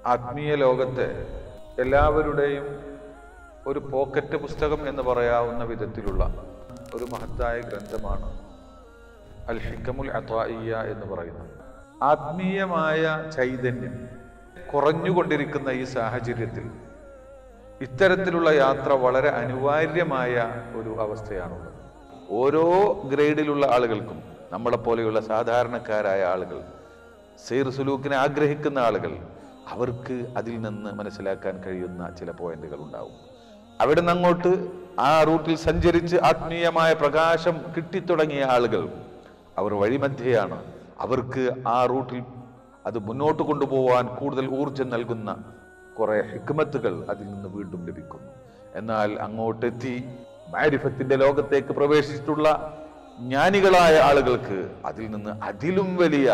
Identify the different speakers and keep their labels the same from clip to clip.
Speaker 1: ആത്മീയ ലോകത്തെ എല്ലാവരുടെയും ഒരു പോക്കറ്റ് പുസ്തകം എന്ന് പറയാവുന്ന വിധത്തിലുള്ള ഒരു മഹത്തായ ഗ്രന്ഥമാണ് അൽ ഹിക്കമുൽ അത്വായിയ എന്ന് പറയുന്നത് ആത്മീയമായ ചൈതന്യം കുറഞ്ഞുകൊണ്ടിരിക്കുന്ന ഈ സാഹചര്യത്തിൽ ഇത്തരത്തിലുള്ള യാത്ര വളരെ അനിവാര്യമായ ഒരു അവസ്ഥയാണുള്ളത് ഓരോ ഗ്രേഡിലുള്ള ആളുകൾക്കും നമ്മളെ പോലെയുള്ള സാധാരണക്കാരായ ആളുകൾ സൈർ സുലൂക്കിനെ ആഗ്രഹിക്കുന്ന ആളുകൾ അവർക്ക് അതിൽ നിന്ന് മനസ്സിലാക്കാൻ കഴിയുന്ന ചില പോയിന്റുകൾ ഉണ്ടാവും അവിടെ നിന്ന് അങ്ങോട്ട് ആ റൂട്ടിൽ സഞ്ചരിച്ച് ആത്മീയമായ പ്രകാശം കിട്ടിത്തുടങ്ങിയ ആളുകൾ അവർ വഴിമധ്യയാണ് അവർക്ക് ആ റൂട്ടിൽ അത് മുന്നോട്ട് കൊണ്ടുപോകാൻ കൂടുതൽ ഊർജം നൽകുന്ന കുറെ ഹിക്മത്തുകൾ അതിൽ നിന്ന് വീണ്ടും ലഭിക്കുന്നു എന്നാൽ അങ്ങോട്ടെത്തി മാരിഫത്തിന്റെ ലോകത്തേക്ക് പ്രവേശിച്ചിട്ടുള്ള ജ്ഞാനികളായ ആളുകൾക്ക് അതിൽ നിന്ന് അതിലും വലിയ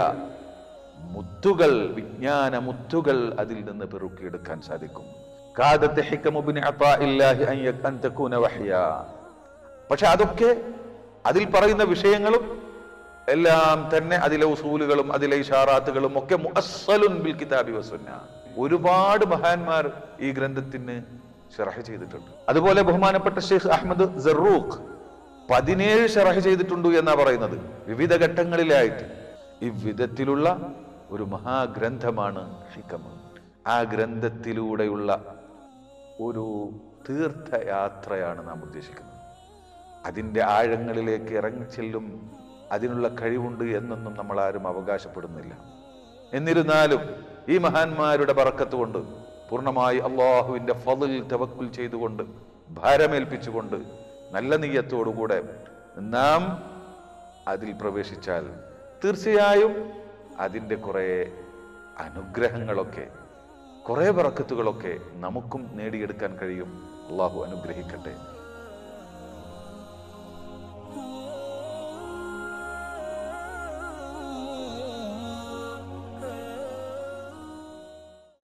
Speaker 1: മുത്തുകൾ വിജ്ഞാന മുത്തുകൾ അതിൽ നിന്ന് പെറുക്കിയെടുക്കാൻ സാധിക്കും കാദത്ത് ഹിക്കമുബിന് അത്താഇല്ലാഹി അൻ യക്- അൻ തകൂന വഹ്യാ. പക്ഷെ അതൊക്കെ അതിൽ പറയുന്ന വിഷയങ്ങളും എല്ലാം തന്നെ അതിലെ ഉസൂലുകളും അതിലെ ഇഷാറാത്തുകളും ഒക്കെ മുഅസ്സലുൻ ബിൽ കിതാബി വസുന്ന ഒരുപാട് മഹാന്മാർ ഈ ഗ്രന്ഥത്തിന് ഷറഹ് ചെയ്തിട്ടുണ്ട് അതുപോലെ ബഹുമാനപ്പെട്ട ഷെയ്ഖ് അഹമ്മദ് സറൂഖ് പതിനേഴ് ഷറഹ് ചെയ്തിട്ടുണ്ട് എന്നാ പറയുന്നത് വിവിധ ഘട്ടങ്ങളിലായിട്ട് ഈ വിധത്തിലുള്ള ഒരു മഹാഗ്രന്ഥമാണ് ഹിക്കമ് ആ ഗ്രന്ഥത്തിലൂടെയുള്ള ഒരു തീർത്ഥയാത്രയാണ് നാം ഉദ്ദേശിക്കുന്നത് അതിൻ്റെ ആഴങ്ങളിലേക്ക് ഇറങ്ങിച്ചെല്ലും അതിനുള്ള കഴിവുണ്ട് എന്നൊന്നും നമ്മൾ ആരും അവകാശപ്പെടുന്നില്ല എന്നിരുന്നാലും ഈ മഹാന്മാരുടെ ബറക്കത്ത് കൊണ്ട് പൂർണ്ണമായി അള്ളാഹുവിന്റെ ഫതിൽ തവക്കുൽ ചെയ്തുകൊണ്ട് ഭാരമേൽപ്പിച്ചുകൊണ്ട് നല്ല നീയത്തോടുകൂടെ നാം അതിൽ പ്രവേശിച്ചാൽ തീർച്ചയായും അതിൻ്റെ കുറേ അനുഗ്രഹങ്ങളൊക്കെ കുറേ ബറക്കത്തുകളൊക്കെ നമുക്കും നേടിയെടുക്കാൻ കഴിയും അള്ളാഹു അനുഗ്രഹിക്കട്ടെ